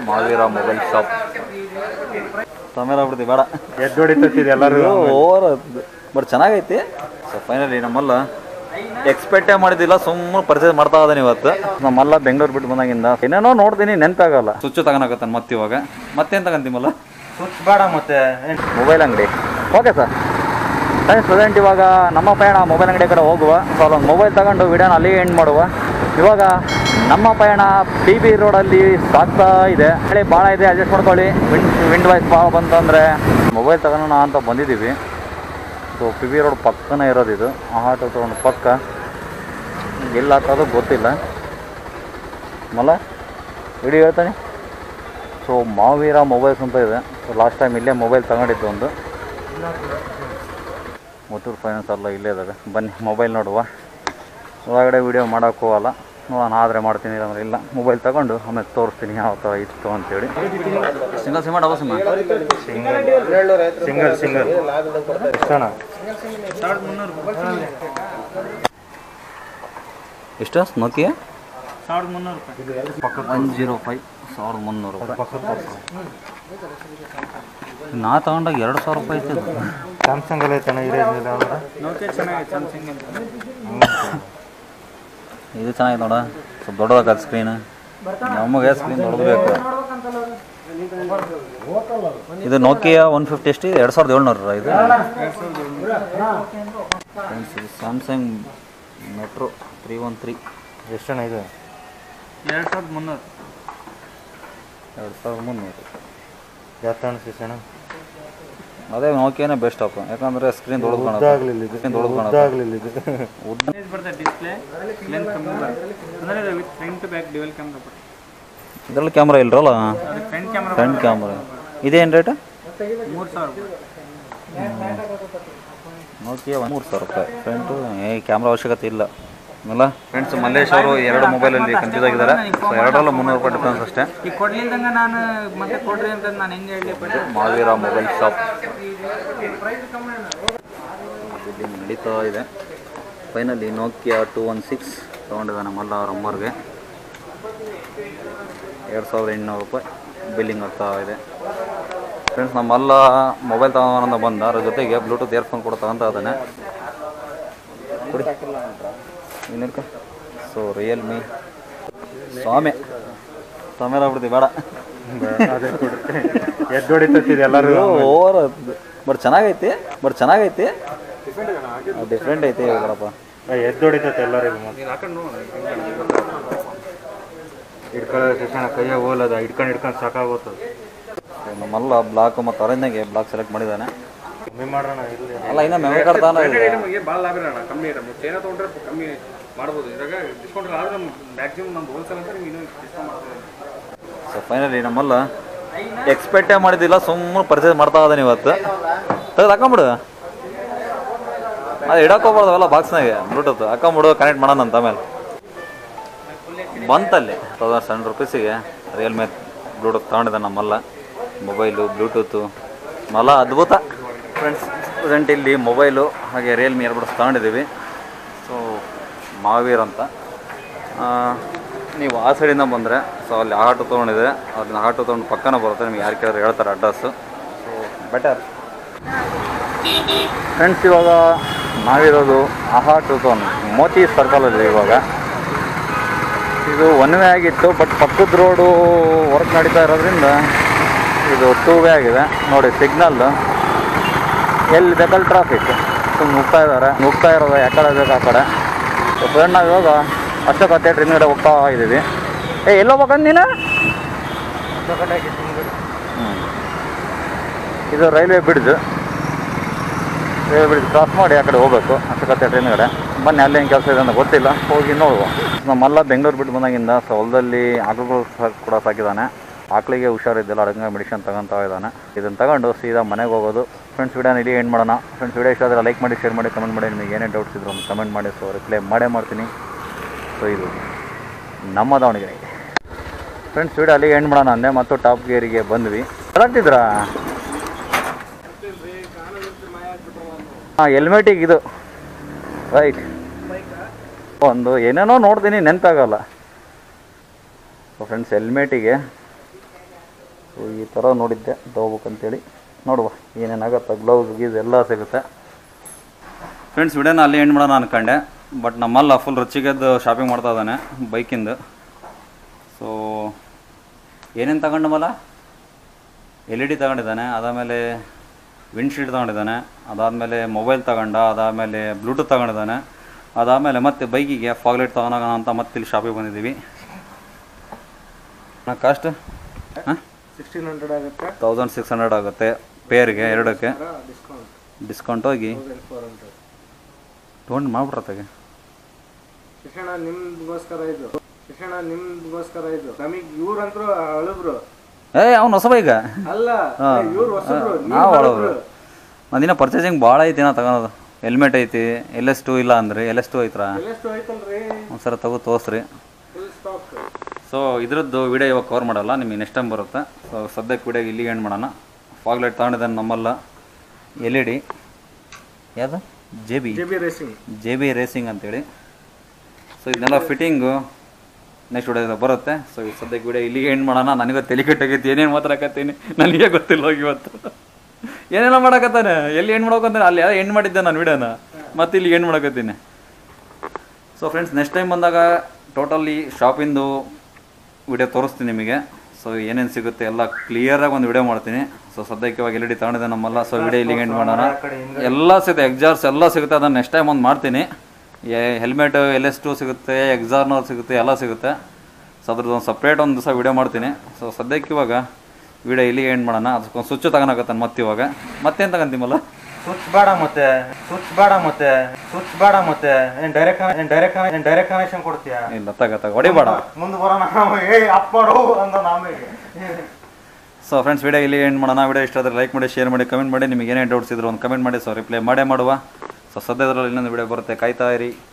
ಮಾವೀರ mobile shop ತಮೇಲೆ ಆಗ್ಬಿಡ್ತೀವಿ ಬೇಡ ಎದ್ದು ಹೊಡಿತೈತಿ ಎಲ್ಲರೂ ಓವರ್ ಬಟ್ ಚೆನ್ನಾಗೈತಿ ಸೊ ಫೈನಲಿ ನಮ್ಮಲ್ಲ ಎಕ್ಸ್ಪೆಕ್ಟೇ ಮಾಡಿದ್ದಿಲ್ಲ ಸುಮ್ಮನೆ ಪರ್ಚೇಸ್ ಮಾಡ್ತಾ ಇದ್ದಾನೆ ಇವತ್ತು ನಮ್ಮಲ್ಲ ಬೆಂಗಳೂರು ಬಿಟ್ಟು ಬಂದಾಗಿಂದ ಏನೇನೋ ನೋಡ್ತೀನಿ ನೆನಪಾಗಲ್ಲ ಸ್ವಿಚ್ ತಗೋಣಕತ್ತಾನೆ ಮತ್ತೆ ಇವಾಗ ಮತ್ತೇನು ತಗೊಂತೀಮಲ್ಲ ಸ್ವಿಚ್ ಬೇಡ ಮತ್ತೆ ಮೊಬೈಲ್ ಅಂಗಡಿ ಓಕೆ ಸರ್ ಫ್ರೆಂಡ್ಸ್ ಪ್ರೆಸೆಂಟ್ ಇವಾಗ ನಮ್ಮ ಪಯಣ ಮೊಬೈಲ್ ಅಂಗಡಿ ಕಡೆ ಹೋಗುವ ಸೊ ಅಲ್ಲೊಂದು ಮೊಬೈಲ್ ತಗೊಂಡು ವಿಡಿಯೋನ ಅಲ್ಲಿ ಎಂಡ್ ಮಾಡುವ ಇವಾಗ ನಮ್ಮ ಪಯಣ ಪಿ ಬಿ ರೋಡಲ್ಲಿ ಸಾಗ್ತಾ ಇದೆ ಮಳೆ ಭಾಳ ಇದೆ ಅಡ್ಜಸ್ಟ್ ಮಾಡ್ಕೊಳ್ಳಿ ವಿಂಡ್ ವಿಂಡ್ ವಾಯ್ಸ್ ಭಾಳ ಬಂತಂದರೆ ಮೊಬೈಲ್ ತಗೋಣ ಅಂತ ಬಂದಿದ್ದೀವಿ ಸೊ ಪಿ ಬಿ ರೋಡ್ ಪಕ್ಕನೇ ಇರೋದು ಇದು ಆಟೋ ತೊಗೊಂಡು ಪಕ್ಕ ಎಲ್ಲ ಹಾಕೋದು ಗೊತ್ತಿಲ್ಲ ಮಲ್ಲ ವಿಡಿಯೋ ಹೇಳ್ತಾನೆ ಸೊ ಮಾವೀರ ಮೊಬೈಲ್ಸ್ ಅಂತ ಇದೆ ಸೊ ಲಾಸ್ಟ್ ಟೈಮ್ ಇಲ್ಲೇ ಮೊಬೈಲ್ ತಗೊಂಡಿದ್ದು ಒಂದು ಮುತ್ತೂರು ಫೈನಾನ್ಸ್ ಎಲ್ಲ ಇಲ್ಲೇ ಇದ್ದಾವೆ ಬನ್ನಿ ಮೊಬೈಲ್ ನೋಡುವ ಒಳಗಡೆ ವೀಡಿಯೋ ಮಾಡೋಕ್ಕೆ ಹೋಗಲ್ಲ ನೋಡೋಣ ಆದರೆ ಮಾಡ್ತೀನಿ ಇಲ್ಲಾಂದ್ರೆ ಇಲ್ಲ ಮೊಬೈಲ್ ತಗೊಂಡು ಆಮೇಲೆ ತೋರಿಸ್ತೀನಿ ಯಾವ ಥರ ಇತ್ತು ಅಂತೇಳಿ single sim double sim single single ಎಷ್ಟಣ್ಣ ಎಷ್ಟು ನೋಕಿಯ ಸಾವಿರದ ಮುನ್ನೂರು ರೂಪಾಯಿ ಒನ್ ಜೀರೋ ಫೈವ್ ಸಾವಿರದ ಮುನ್ನೂರು ರೂಪಾಯಿ ನಾ ತಗೊಂಡಾಗ ಎರಡು ಸಾವಿರ ರೂಪಾಯಿ ಇತ್ತು ಇದು. ಸ್ಯಾಮ್ಸಂಗ್ ಎಲ್ಲ ಐತಣ್ಣ ಇರೇನಿಲ್ಲ ಅಂದ್ರೆ ನೋಕಿಯಾ ಚೆನ್ನಾಗಿದೆ ಸ್ಯಾಮ್ಸಂಗ್ ಅಂತ ಇದು ಚೆನ್ನಾಗಿದೆ ನೋಡ ಸ್ವಲ್ಪ ದೊಡ್ಡದಾಗತ್ತೆ ಸ್ಕ್ರೀನ್ ನಮಗೆ ಸ್ಕ್ರೀನ್ ದೊಡ್ಡದು ಬೇಕು ಇದು ನೋಕಿಯಾ ಒನ್ ಫಿಫ್ಟಿ ಎಷ್ಟು ಎರಡು ಸಾವಿರದ ಏಳ್ನೂರ ಇದು ಫ್ರೆಂಡ್ಸ್ ಇದು Samsung metro three one three ಎಷ್ಟಣ್ಣ ಇದು ಎರಡು ಸಾವಿರದ ಮುನ್ನೂರು ಎರಡು ಸಾವಿರದ ಮುನ್ನೂರು ಜಾಸ್ತಿ ಅನಿಸ್ತೈತಣ್ಣ ಅದೇ ನೋಕಿಯಾನೇ ಬೆಸ್ಟ್ ಅಪ್ಪ ಯಾಕಂದರೆ ಸ್ಕ್ರೀನ್ ದೊಡ್ಡದು ಕಾಣುತ್ತೆ ಉದ್ದಾಗ್ಲಿಲ್ಲ ಇದು ಸ್ಕ್ರೀನ್ ದೊಡ್ಡದು ಕಾಣುತ್ತೆ ಉದ್ದಾಗ್ಲಿಲ್ಲ ಇದು ಉದ್ದ ಇದು ಬರ್ತದೆ ಡಿಸ್ಪ್ಲೇ ಲೆನ್ಸ್ ಕಮ್ಮಿ ಬರುತ್ತೆ ಅಂದರೆ with front back dual camera ಬರುತ್ತೆ ಇದರಲ್ಲಿ ಕ್ಯಾಮ್ರಾ ಇಲ್ಲರಲ್ಲ ಅದು ಫ್ರಂಟ್ ಕ್ಯಾಮ್ರಾ ಫ್ರಂಟ್ ಕ್ಯಾಮ್ರಾ ಇದೇನು ರೇಟ್ ಮೂರು ಸಾವಿರ ರೂಪಾಯಿ ನೋಕಿಯಾ ಮೂರು ಸಾವಿರ ರೂಪಾಯಿ ಫ್ರಂಟು ಏ ಕ್ಯಾಮ್ರಾ ಅವಶ್ಯಕತೆ ಇಲ್ಲ ಅಲ್ಲ ಫ್ರೆಂಡ್ಸ್ ಮಲ್ಲೇಶ್ ಅವರು ಎರಡು ಮೊಬೈಲಲ್ಲಿ ಕನ್ಫ್ಯೂಸ್ ಆಗಿದ್ದಾರೆ ಸೊ ಎರಡರಲ್ಲೂ ಮುನ್ನೂರು ರೂಪಾಯಿ ಡಿಫ್ರೆನ್ಸ್ ಅಷ್ಟೇ ಈಗ ಕೊಡ್ಲಿಲ್ದಂಗ ನಾನು ಮತ್ತೆ ಕೊಡ್ರಿ ಅಂತ ನಾನು ಹೆಂಗೆ ಹೇಳಿ ಬಟ್ ಮಾವೀರ ಮೊಬೈಲ್ ಶಾಪ್ ಇಲ್ಲಿ ನಡೀತಾ ಇದೆ finally Nokia two one six ತೊಗೊಂಡಿದ್ದಾನೆ ಮಲ್ಲ ಅವ್ರ ಅಮ್ಮವ್ರಿಗೆ ಎರಡು ಸಾವಿರದ ಎಂಟುನೂರು ರೂಪಾಯಿ ಬಿಲ್ಲಿಂಗ್ ಆಗ್ತಾ ಇದೆ ಫ್ರೆಂಡ್ಸ್ ನಮ್ಮಲ್ಲ ಮೊಬೈಲ್ ತಗೋಣ ಬಂದ ಅದ್ರ ಜೊತೆಗೆ ಬ್ಲೂಟೂತ್ ಇಯರ್ಫೋನ್ ಕೂಡ ತಗೊಂತ ಇದ್ದಾನೆ ಕೊಡಿ ಇನ್ನೇನ್ಕ ಸೊ ರಿಯಲ್ಮಿ ಸ್ವಾಮಿ ಸ್ವಾಮಿ ಆಗ್ಬಿಡ್ತೀವಿ ಬೇಡ ಅದೇ ಕೊಡುತ್ತೆ ಎದ್ದು ಹೊಡಿತೈತಿ ಎಲ್ಲರೂ ಓವರ್ ಬಟ್ ಚೆನ್ನಾಗೈತಿ ಬಟ್ ಚೆನ್ನಾಗೈತಿ ಡಿಫ್ರೆಂಟ್ ಐತಿ ಇವಾಗಪ್ಪ ಎದ್ದು ಹೊಡಿತೈತೆ ಎಲ್ಲರಿಗೂ ಮತ್ತೆ ಹಿಡ್ಕೊಳ್ಳೋ ಶಿಕ್ಷಣ ಕೈಯಾಗ ಹೋಲದ ಹಿಡ್ಕೊಂಡು ಹಿಡ್ಕೊಂಡು ಸಾಕಾಗೋತದ ನಮ್ಮಲ್ಲ ಬ್ಲಾಕ್ ಮತ್ತು ಆರೆಂಜ್ನಾಗೆ ಬ್ಲಾಕ್ ಸೆಲೆಕ್ಟ್ ಮಾಡಿದ್ದಾನೆ ಕಮ್ಮಿ ಮಾಡೋಣ ಇಲ್ಲಿ ಅಲ್ಲ ಇನ್ನು ಮೆಮೊರಿ ಕಾರ್ಡ್ ತಾನ ನಮಗೆ ಭಾಳ ಲಾಭ ಇರೋಣ ಕಮ್ಮಿ ಇರೋ ಚೈನ ತೊಗೊಂಡ್ರೆ ಕಮ್ಮಿ ಮಾಡ್ಬೋದು ಇದ್ರಾಗ ಡಿಸ್ಕೌಂಟ್ ಆದ್ರೆ ನಮ್ಮ ಮ್ಯಾಕ್ಸಿಮಮ್ ನಮ್ದು ಹೋಲ್ಸೇಲ್ ಅಂತ ನಿಮ್ಗೆ ಇನ್ನೂ ಡಿಸ್ಕೌಂಟ್ ಮಾಡ್ತೀವಿ ಸೊ ಫೈನಲಿ ನಮ್ಮಲ್ಲ ಎಕ್ಸ್ಪೆಕ್ಟೇ ಮಾಡಿದ್ದಿಲ್ಲ ಸುಮ್ಮನೆ ಪರ್ಚೇಸ್ ಮಾಡ್ತಾ ಇದ್ದಾನೆ ಇವತ್ತು ತೆಗೆದು ಹಾಕೊಂಬಿಡು ಅದು ಇಡಕ್ಕೆ ಹೋಗ್ಬಾರ್ದು ಅವೆಲ್ಲ ಬಾಕ್ಸ್ನಾಗೆ ಬ್ಲೂಟೂತ್ ಹಾಕೊಂಬಿಡು ಕನೆಕ್ಟ್ ಮಾಡೋಣ ಅಂತ ಆಮೇಲೆ ಬಂತಲ್ಲಿ ತೌಸಂಡ್ ಸೆವೆನ್ ರುಪೀಸಿಗೆ ರಿಯಲ್ಮಿ ಬ್ಲೂಟೂತ್ ತಗೊಂಡಿದ್ದೆ ನಮ್ಮಲ್ಲ ಮೊಬೈಲು ಬ್ಲೂಟೂತು ಮಲ್ಲ ಅದ್ಭುತ ಫ್ರೆಂಡ್ಸ್ ಪ್ರೆಸೆಂಟ್ ಇಲ್ಲಿ ಮೊಬೈಲು ಹಾಗೆ ರಿಯಲ್ಮಿ ಎರಡು ತಗೊಂಡಿದ್ದೀವಿ ಸೊ ಮಾವೀರ್ ಅಂತ ಆ, ನೀವು ಆ ಸೈಡಿಂದ ಬಂದರೆ ಸೊ ಅಲ್ಲಿ ಆಟೋ ತೊಗೊಂಡಿದೆ ಅಲ್ಲಿಂದ ಆಟೋ ತೊಗೊಂಡು ಪಕ್ಕನ ಬರುತ್ತೆ ನಿಮ್ಗೆ ಯಾರು ಕೇಳಿದ್ರೆ ಹೇಳ್ತಾರೆ ಅಡ್ರೆಸ್ಸು ಸೊ ಬೆಟರ್ ಫ್ರೆಂಡ್ಸ್ ಇವಾಗ ನಾವಿರೋದು ಆಹಾ ಟು ಟೌನ್ ಮೋತಿ ಸರ್ಕಲಲ್ಲಿ ಇವಾಗ ಇದು ಒನ್ ವೇ ಆಗಿತ್ತು ಬಟ್ ಪಕ್ಕದ ರೋಡು ವರ್ಕ್ ನಡೀತಾ ಇರೋದ್ರಿಂದ ಇದು ಟೂ ವೇ ಆಗಿದೆ ನೋಡಿ ಸಿಗ್ನಲ್ ಎಲ್ಲಿ ಬೇಕಲ್ಲಿ ಟ್ರಾಫಿಕ್ ಸುಮ್ಮನೆ ನುಗ್ತಾ ಇದ್ದಾರೆ ನುಗ್ತಾ ಇರೋದು ಯಾಕಡೆ ಬೇಕು ಆ ಕಡೆ ಸೊ ಫ್ರೆಂಡ್ ನಾವು ಇವಾಗ ಅಶೋಕ ಥಿಯೇಟ್ರ್ ಹಿಂದ್ಗಡೆ ಹೋಗ್ತಾ ಇದ್ದೀವಿ ಏ ಎಲ್ಲೋ ಹೋಗ್ಬೇಕಂತ ನೀನು ಹ್ಮ್. ಇದು railway bridge railway bridge cross ಮಾಡಿ ಆ ಕಡೆ ಹೋಗ್ಬೇಕು ಅಶೋಕ ಥಿಯೇಟ್ರ್ ಹಿಂದ್ಗಡೆ ಬನ್ನಿ ಅಲ್ಲಿ ಏನು ಕೆಲಸ ಇದೆ ಅಂತ ಗೊತ್ತಿಲ್ಲ ಹೋಗಿ ನೋಡುವ ನಮ್ಮಲ್ಲ ಬೆಂಗಳೂರು ಬಿಟ್ಟು ಬಂದಾಗಿಂದ ಸೊ ಹೊಲದಲ್ಲಿ ಆಕಳುಗಳು ಸಹ ಕೂಡ ಸಾಕಿದ್ದಾನೆ ಆಕಳಿಗೆ ಹುಷಾರಿದ್ದಿಲ್ಲ ಅಡಂಗ ಮೆಡಿಷನ್ ತಗೊಂತ ಇದ್ದಾನೆ ಇದನ್ನು ತಗೊಂಡು ಸೀದಾ ಮನೆಗೆ ಹೋಗೋದು ಫ್ರೆಂಡ್ಸ್ ವಿಡಿಯೋನ ಇಡೀ ಎಂಡ್ ಮಾಡೋಣ ಫ್ರೆಂಡ್ಸ್ ವಿಡಿಯೋ ಇಷ್ಟ ಆದರೆ ಲೈಕ್ ಮಾಡಿ ಶೇರ್ ಮಾಡಿ ಕಮೆಂಟ್ ಮಾಡಿ ನಿಮಗೆ ಏನೇ ಡೌಟ್ಸ್ ಇದ್ರು ಒಂದು ಕಮೆಂಟ್ ಮಾಡಿ ಸೊ ರಿಪ್ಲೈ ಮಾಡೇ ಮಾಡ್ತೀನಿ ಸೊ ಇದು ನಮ್ಮ ದಾವಣಗೆರೆ ಫ್ರೆಂಡ್ಸ್ ವಿಡಿಯೋ ಅಲ್ಲಿಗೆ ಎಂಡ್ ಮಾಡೋಣ ಅಂದೆ ಮತ್ತು ಟಾಪ್ ಗೇರಿಗೆ ಬಂದ್ವಿ ಕರೆಕ್ಟಿದ್ರಾ ಹಾಂ ಹೆಲ್ಮೆಟಿಗೆ ಇದು ರೈಟ್ ಒಂದು ಏನೇನೋ ನೋಡ್ತೀನಿ ನೆನಪಾಗಲ್ಲ ಸೊ ಫ್ರೆಂಡ್ಸ್ ಹೆಲ್ಮೆಟಿಗೆ ಸೊ ಈ ಥರ ನೋಡಿದ್ದೆ ತೊಗೋಬೇಕಂತೇಳಿ ನೋಡುವ ಏನೇನಾಗತ್ತೆ ಗ್ಲೌಸ್ ಗೀಸ್ ಎಲ್ಲ ಸಿಗುತ್ತೆ ಫ್ರೆಂಡ್ಸ್ ವಿಡಿಯೋನ ಅಲ್ಲಿ ಎಂಡ್ ಮಾಡೋಣ ಅನ್ಕೊಂಡೆ ಬಟ್ ನಮ್ಮಲ್ಲ ಫುಲ್ ರುಚಿಗೆದ್ದು ಶಾಪಿಂಗ್ ಮಾಡ್ತಾ ಇದ್ದಾನೆ ಬೈಕಿಂದು ಸೊ ಏನೇನು ತಗೊಂಡು ಮಲ್ಲ ಎಲ್ ಇ ಡಿ ತಗೊಂಡಿದ್ದಾನೆ ಅದಾದಮೇಲೆ ವಿಂಡ್ಶೀಲ್ಡ್ ತಗೊಂಡಿದ್ದಾನೆ ಅದಾದಮೇಲೆ ಮೊಬೈಲ್ ತಗೊಂಡ ಅದಾದಮೇಲೆ ಬ್ಲೂಟೂತ್ ತಗೊಂಡಿದ್ದಾನೆ ಅದಾದಮೇಲೆ ಮತ್ತೆ ಬೈಕಿಗೆ ಫಾಗ್ಲೈಟ್ ತಗೊಳೋಣ ಅಂತ ಮತ್ತೆ ಇಲ್ಲಿ ಶಾಪಿಗೆ ಬಂದಿದ್ದೀವಿ ಕಾಸ್ಟ್ ಹಾಂ ಸಿಕ್ಸ್ಟೀನ್ ಹಂಡ್ರೆಡ್ ಆಗುತ್ತೆ ತೌಸಂಡ್ ಸಿಕ್ಸ್ ಹಂಡ್ರೆಡ್ ಆಗುತ್ತೆ ಪೇರ್ಗೆ ಎರಡಕ್ಕೆ ಡಿಸ್ಕೌಂಟ್ ಡಿಸ್ಕೌಂಟ್ ಹೋಗಿ ಫೋರ್ ಹಂಡ್ರೆಡ್ ತೊಗೊಂಡು ಮಾಡ್ಬಿಡ್ರತ್ತಾಗೆ ಶಿಕ್ಷಣ ನಿಮ್ಗೋಸ್ಕರ ಇದು ಶಿಕ್ಷಣ ನಿಮ್ಗೋಸ್ಕರ ಇದು ನಮಗ್ ಇವ್ರಂದ್ರು ಅಳುಬ್ರು ಏ ಅವ್ನು ಹೊಸ ಬೈಕ ಅಲ್ಲ ಹಾ. ಇವ್ರು ಹೊಸಬ್ರು ನಾವು ಅಳುಬ್ರು. ನಂದಿನ ಪರ್ಚೇಸಿಂಗ್ ಭಾಳ ಐತಿ ನಾ ತಗೊಳೋದು ಹೆಲ್ಮೆಟ್ ಐತಿ ಎಲ್ ಎಸ್ ಟು ಇಲ್ಲ ಅಂದ್ರೆ ಎಲ್ ಎಸ್ ಟು ಐತ್ರ ಎಷ್ಟು ಐತಲ್ರಿ ಒಂದ್ಸಲ ತಗೋ ತೋರಿಸ್ರಿ ಫುಲ್ ಸ್ಟಾಕ್ ಸೊ ಇದ್ರದ್ದು ವಿಡಿಯೋ ಇವಾಗ ಕವರ್ ಮಾಡಲ್ಲ ನಿಮಗೆ ನೆಕ್ಸ್ಟ್ ಟೈಮ್ ಬರುತ್ತೆ ಸೊ ಸದ್ಯಕ್ಕೆ ವಿಡಿಯೋಗೆ ಇಲ್ಲಿಗೆ ಎಂಡ್ ಮಾಡೋಣ ಫಾಗ್ಲೈಟ್ ತಗೊಂಡಿದ್ದಾನೆ ನಮ್ಮಲ್ಲ ಎಲ್ ಇ ಡಿ ಯಾವುದು J B J B racing J B racing ಅಂತೇಳಿ ಸೊ ಇದನ್ನೆಲ್ಲ ಫಿಟ್ಟಿಂಗು ನೆಕ್ಸ್ಟ್ ವಿಡಿಯೋ ಬರುತ್ತೆ ಸೊ ಈ ಸದ್ಯಕ್ಕೆ ವಿಡಿಯೋ ಇಲ್ಲಿಗೆ ಎಂಡ್ ಮಾಡೋಣ ನನಗೆ ತಲೆ ಕೆಟ್ಟಾಗೈತಿ ಏನೇನು ಮಾತಾಡಕತ್ತೀನಿ ನನಗೆ ಗೊತ್ತಿಲ್ಲ ಹೋಗಿ ಇವತ್ತು ಏನೆಲ್ಲ ಮಾಡಕತ್ತಾನೆ ಎಲ್ಲಿ ಎಂಡ್ ಮಾಡ್ಬೇಕಂತಾನೆ ಅಲ್ಲಿ ಯಾವ ಎಂಡ್ ಮಾಡಿದ್ದೆ ನಾನು ವಿಡಿಯೋನ ಮತ್ತೆ ಇಲ್ಲಿ ಎಂಡ್ ಮಾಡಕತ್ತೀನಿ ಸೊ ಫ್ರೆಂಡ್ಸ್ ನೆಕ್ಸ್ಟ್ ಟೈಮ್ ಬಂದಾಗ ಟೋಟಲಿ ಶಾಪಿಂದು ವಿಡಿಯೋ ತೋರಿಸ್ತೀನಿ ನಿಮಗೆ ಸೊ ಏನೇನು ಸಿಗುತ್ತೆ ಎಲ್ಲ ಕ್ಲಿಯರಾಗಿ ಒಂದು ವಿಡಿಯೋ ಮಾಡ್ತೀನಿ ಸೊ ಸದ್ಯಕ್ಕೆ ಇವಾಗ ಎಲ್ ಡಿ ತಗೊಂಡಿದ್ದೆ ನಮ್ಮಲ್ಲ ಸೊ ವಿಡಿಯೋ ಇಲ್ಲಿಗೆ ಎಂಡ್ ಮಾಡೋಣ ಎಲ್ಲ ಸಿಗುತ್ತೆ ಎಕ್ಸಾರ್ಸ್ ಎಲ್ಲ ಸಿಗುತ್ತೆ ಅದನ್ನು ನೆಕ್ಸ್ಟ್ ಟೈಮ್ ಒಂದು ಮಾಡ್ತೀನಿ ಹೆಲ್ಮೆಟ್ ಎಲ್ ಎಸ್ ಟು ಸಿಗುತ್ತೆ ಎಕ್ಸಾರ್ನರ್ ಸಿಗುತ್ತೆ ಎಲ್ಲ ಸಿಗುತ್ತೆ ಸೊ ಅದ್ರದ್ದು ಒಂದು ಸಪ್ರೇಟ್ ಒಂದು ದಿವಸ ವಿಡಿಯೋ ಮಾಡ್ತೀನಿ ಸೊ ಸದ್ಯಕ್ಕೆ ಇವಾಗ ವಿಡಿಯೋ ಇಲ್ಲಿಗೆ ಎಂಡ್ ಮಾಡೋಣ ಅದಕ್ಕೊಂದು ಸ್ವಿಚ್ ತಗೊಳಕತ್ತಾನೆ ಮತ್ತೆ ಇವಾಗ ಮತ್ತೇನು ತಗೊಂತೀಮಲ್ಲ ಸ್ವಿಚ್ ಬೇಡ ಮತ್ತೆ ಸ್ವಿಚ್ ಬೇಡ ಮತ್ತೆ ಸ್ವಿಚ್ ಬೇಡ ಮತ್ತೆ ಏನ್ ಡೈರೆಕ್ಟ್ ಏನ್ ಡೈರೆಕ್ಟ್ ಏನ್ ಡೈರೆಕ್ಟ್ ಕನೆಕ್ಷನ್ ಕೊಡ್ತೀಯಾ ಇಲ್ಲ ತಗ ತಗ ಹೊಡಿಬೇಡ ಮುಂದೆ ಬರೋಣ ಏ ಅಪ್ ಮಾಡು ಅಂತ ಆಮೇಲೆ ಸೊ ಫ್ರೆಂಡ್ಸ್ ವಿಡಿಯೋ ಇಲ್ಲಿ ಎಂಡ್ ಮಾಡೋಣ ವಿಡಿಯೋ ಇಷ್ಟ ಆದರೆ ಲೈಕ್ ಮಾಡಿ ಶೇರ್ ಮಾಡಿ ಕಮೆಂಟ್ ಮಾಡಿ ನಿಮಗೆ ಏನೇ ಡೌಟ್ಸ್ ಇದ್ರು ಒಂದು ಕಮೆಂಟ್ ಮಾಡಿ ಸೊ ರಿಪ್ಲೈ ಮಾಡೇ ಮಾಡುವ ಸೊ ಸದ್ಯದರಲ್ಲಿ ಇನ್ನೊಂದು ವಿಡಿಯೋ ಬರುತ್ತೆ ಕಾಯ್ತಾ ಇರಿ